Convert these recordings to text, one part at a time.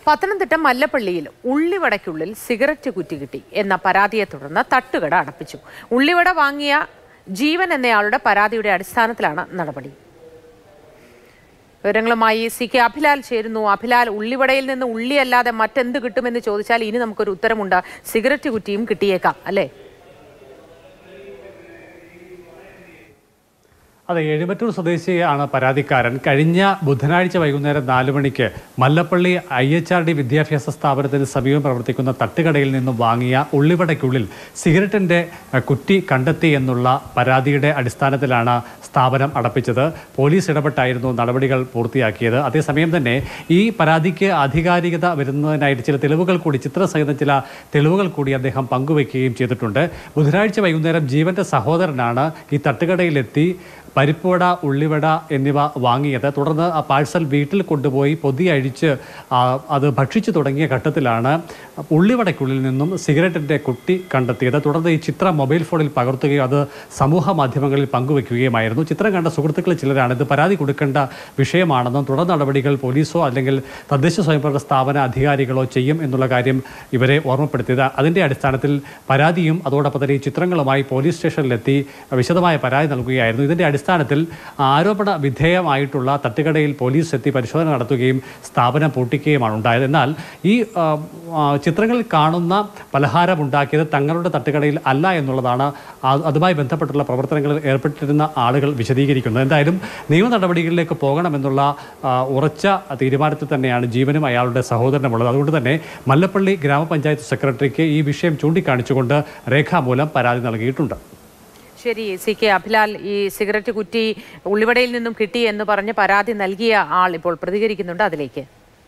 Pathanamthitta മല്ലപ്പള്ളിയിൽ ഉള്ളിവടയ്ക്കുള്ളിൽ cigarette കുറ്റി കിട്ടി എന്ന പരാതിയെ തുടർന്ന് തട്ടുകട അടപ്പിച്ചു ഉള്ളിവട വാങ്ങിയ ജീവൻ എന്നയാളുടെ പരാതിയുടെ അടിസ്ഥാനത്തിലാണ് നടപടി വിവരങ്ങളുമായി സി കെ അഭിലാൽ ചേരുന്നു അഭിലാൽ ഉള്ളിവടയിൽ നിന്ന് ഉള്ളിയല്ലാതെ മറ്റെന്ത് കിട്ടുമെന്ന് ചോദിച്ചാൽ ഇനി നമുക്കൊരു ഉത്തരമുണ്ട് സിഗരറ്റ് കുറ്റിയും കിട്ടിയേക്കാം അല്ലേ അതെ എഴുമറ്റൂർ സ്വദേശിയാണ് പരാതിക്കാരൻ കഴിഞ്ഞ ബുധനാഴ്ച വൈകുന്നേരം നാല് മണിക്ക് Mallappally I H R D വിദ്യാഭ്യാസ സ്ഥാപനത്തിന് സമീപം പ്രവർത്തിക്കുന്ന തട്ടുകടയിൽ നിന്നും വാങ്ങിയ ഉള്ളിവടയ്ക്കുള്ളിൽ സിഗരറ്റിന്റെ അഹ്, കുറ്റി കണ്ടെത്തി എന്നുള്ള പരാതിയുടെ അടിസ്ഥാനത്തിലാണ് സ്ഥാപനം അടപ്പിച്ചത് പോലീസ് ഇടപെട്ടായിരുന്നു നടപടികൾ പൂർത്തിയാക്കിയത് അതേസമയം തന്നെ ഈ പരാതിക്ക് ആധികാരികത വരുന്നതിനായിട്ട് ചില തെളിവുകൾ കൂടി ചിത്രസഹിതം ചില തെളിവുകൾ കൂടി അദ്ദേഹം പങ്കുവയ്ക്കുകയും ചെയ്തിട്ടുണ്ട് ബുധനാഴ്ച വൈകുന്നേരം ജീവന്റെ സഹോദരനാണ് ഈ തട്ടുകടയിലെത്തി പരിപ്പുവട ഉള്ളിവട എന്നിവ വാങ്ങിയത് തുടർന്ന് ആ പാഴ്സൽ വീട്ടിൽ കൊണ്ടുപോയി പൊതി അഴിച്ച് ആ, അത് ഭക്ഷിച്ചു തുടങ്ങിയ ഘട്ടത്തിലാണ് ഉള്ളിവടയ്ക്കുള്ളിൽ നിന്നും സിഗരറ്റിൻ്റെ കുട്ടി കണ്ടെത്തിയത് തുടർന്ന് ഈ ചിത്രം മൊബൈൽ ഫോണിൽ പകർത്തുകയും അത് സമൂഹ മാധ്യമങ്ങളിൽ പങ്കുവെക്കുകയുമായിരുന്നു ചിത്രം കണ്ട സുഹൃത്തുക്കൾ ചിലരാണ് ഇത് പരാതി കൊടുക്കേണ്ട വിഷയമാണെന്നും തുടർ നടപടികൾ പോലീസോ അല്ലെങ്കിൽ തദ്ദേശ സ്വയംഭരണ സ്ഥാപന അധികാരികളോ ചെയ്യും എന്നുള്ള കാര്യം ഇവരെ ഓർമ്മപ്പെടുത്തിയത് അതിൻ്റെ അടിസ്ഥാനത്തിൽ പരാതിയും അതോടൊപ്പം തന്നെ ഈ ചിത്രങ്ങളുമായി പോലീസ് സ്റ്റേഷനിലെത്തി വിശദമായ പരാതി നൽകുകയായിരുന്നു ഇതിൻ്റെ അടിസ്ഥാനത്തിൽ ആരോപണ വിധേയമായിട്ടുള്ള തട്ടുകടയിൽ പോലീസ് എത്തി പരിശോധന നടത്തുകയും സ്ഥാപനം പൂട്ടിക്കുകയുമാണ് ഉണ്ടായത് എന്നാൽ ഈ ആ, ആ, ചിത്രങ്ങളിൽ കാണുന്ന പലഹാരം ഉണ്ടാക്കിയത് തങ്ങളുടെ തട്ടുകടയിൽ അല്ല എന്നുള്ളതാണ് ആ- അതുമായി ബന്ധപ്പെട്ടുള്ള പ്രവർത്തനങ്ങളിൽ ഏർപ്പെട്ടിരുന്ന ആളുകൾ വിശദീകരിക്കുന്നത് എന്തായാലും നിയമ നടപടികളിലേക്ക് പോകണമെന്നുള്ള ആ, ഉറച്ച തീരുമാനത്തിൽ തന്നെയാണ് ജീവനും അയാളുടെ സഹോദരനുമുള്ളത് അതുകൊണ്ട് തന്നെ മല്ലപ്പള്ളി ഗ്രാമപഞ്ചായത്ത് സെക്രട്ടറിക്ക് ഈ വിഷയം ചൂണ്ടിക്കാണിച്ചുകൊണ്ട് രേഖാമൂലം പരാതി നൽകിയിട്ടുണ്ട് ശരി സി കെ അഭിലാൽ ഈ സിഗരറ്റ് കുറ്റി ഉള്ളിവടയിൽ നിന്നും കിട്ടി എന്ന് പറഞ്ഞ് പരാതി നൽകിയ ആൾ ഇപ്പോൾ പ്രതികരിക്കുന്നുണ്ട് അതിലേക്ക്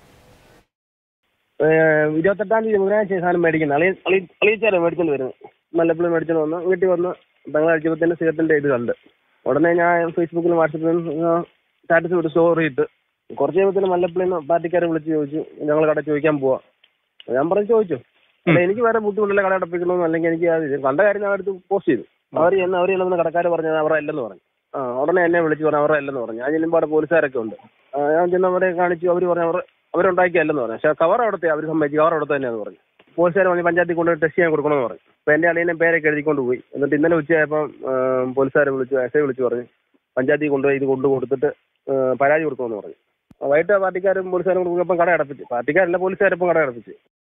ഏഹ് ഇരുപത്തെട്ടാം തീയതി ബുധനാഴ്ച ഈ സാധനം മേടിക്കുന്നത് അളി അളി അളിയിച്ചാലോ മേടിച്ചോണ്ട് വരുന്നത് മല്ലപ്പള്ളി മേടിച്ചോണ്ട് വന്ന് വീട്ടിൽ വന്ന് പെങ്ങൾ അടിച്ചപ്പോഴത്തേന് സിഗരറ്റിന്റെ ഇത് കണ്ട് ഉടനെ ഞാൻ ഫേസ്ബുക്കിലും വാട്സപ്പിലും സ്റ്റാറ്റസ് വിട്ട് സ്റ്റോറി ഇട്ട് കുറച്ച് കഴിയുമ്പോഴത്തേന് മല്ലപ്പള്ളിയിൽ നിന്ന് പാർട്ടിക്കാരെ വിളിച്ച് ചോദിച്ചു ഞങ്ങൾ കട ചോദിക്കാൻ പോവാ ഞാൻ പറഞ്ഞു ചോദിച്ചു അല്ല എനിക്ക് വേറെ ബുദ്ധിമുട്ടില്ല കട അടപ്പിക്കണമെന്ന് അല്ലെങ്കിൽ എനിക്ക് അത് ഇത് കണ്ട കാര്യം ഞാൻ എടുത്ത് പോസ്റ്റ് ചെയ്തു അവർ ചെന്ന് അവർ ചെല്ലുന്ന കടക്കാർ പറഞ്ഞത് അവരെ അല്ലെന്ന് പറഞ്ഞു ആ ഉടനെ എന്നെ വിളിച്ച് പറഞ്ഞു അവരെ അല്ലെന്ന് പറഞ്ഞു ഞാൻ ചെല്ലുമ്പോൾ അവിടെ പോലീസുകാരൊക്കെ ഉണ്ട് ആ, ഞാൻ ചെന്ന് അവരെ കാണിച്ചു അവർ പറഞ്ഞു അവർ അവരുണ്ടാക്കിയല്ലെന്ന് പറഞ്ഞു പക്ഷേ കവർ അവിടുത്തെ അവർ സമ്മതിച്ചു കവർ അവിടുത്തെ തന്നെയാന്ന് പറഞ്ഞു പോലീസുകാർ പറഞ്ഞ് പഞ്ചായത്തിൽ കൊണ്ട് ടെസ്റ്റ് ചെയ്യാൻ കൊടുക്കണമെന്ന് പറഞ്ഞു അപ്പോൾ എൻ്റെ അളിയനെ പേരൊക്കെ എഴുതിക്കൊണ്ട് പോയി എന്നിട്ട് ഇന്നലെ ഉച്ചയായപ്പം പോലീസുകാരെ വിളിച്ചു എസ് ഐ വിളിച്ചു പറഞ്ഞു പഞ്ചായത്തിൽ കൊണ്ടുപോയി ഇത് കൊണ്ടു കൊടുത്തിട്ട് ആ, പരാതി കൊടുക്കണമെന്ന് പറഞ്ഞു വൈകിട്ട് പാർട്ടിക്കാരും പോലീസുകാരും കൂടി ഇപ്പം കട അടപ്പിച്ചു പാർട്ടിക്കാരല്ല പോലീസുകാരിപ്പം കട അടപ്പിച്ചു